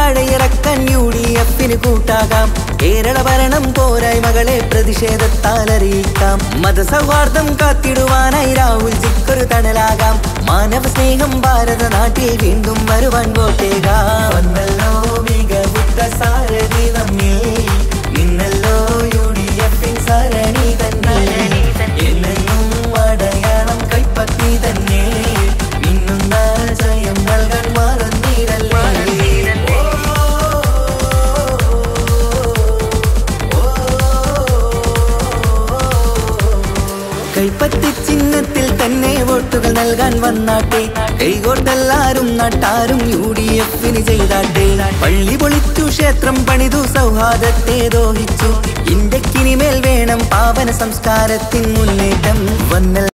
താഴെയിറക്കാൻ U D എഫിന് കൂട്ടാകാം കേരള ഭരണം പോരായ്മകളെ പ്രതിഷേധത്താൽ അറിയിക്കാം മതസൗഹാർദ്ദം കാത്തിടുവാനായി രാഹുൽ ജിക്കൊരു തണലാകാം മാനവ സ്നേഹം ഭാരത നാട്ടിൽ വീണ്ടും വരുവാൻ വോട്ടേകാം വന്നല്ലോ മികവുറ്റ സാരഥി നമ്മിൽ ഇന്നല്ലോ യു ഡി എഫിൻ സരണി തന്നെ എന്നെന്നും അടയാളം കൈപ്പത്തി തന്നെ മിന്നുന്ന ജയം നൽകാൻ മറന്നിടല്ലേ കൈപ്പത്തി ചിഹ്നത്തിൽ തന്നെ വോട്ടുകൾ നൽകാൻ വന്നാട്ടെ കൈകോട്ടെല്ലാരും നട്ടാരും യു ഡി എഫിന് ചെയ്താട്ടെ പള്ളി പൊളിച്ചു ക്ഷേത്രം പണിതു സൗഹാർദ്ദത്തെ ദോഹിച്ചു ഇന്ത്യക്കിനിമേൽ വേണം പാവന സംസ്കാരത്തിൻ മുന്നേറ്റം വന്നൽ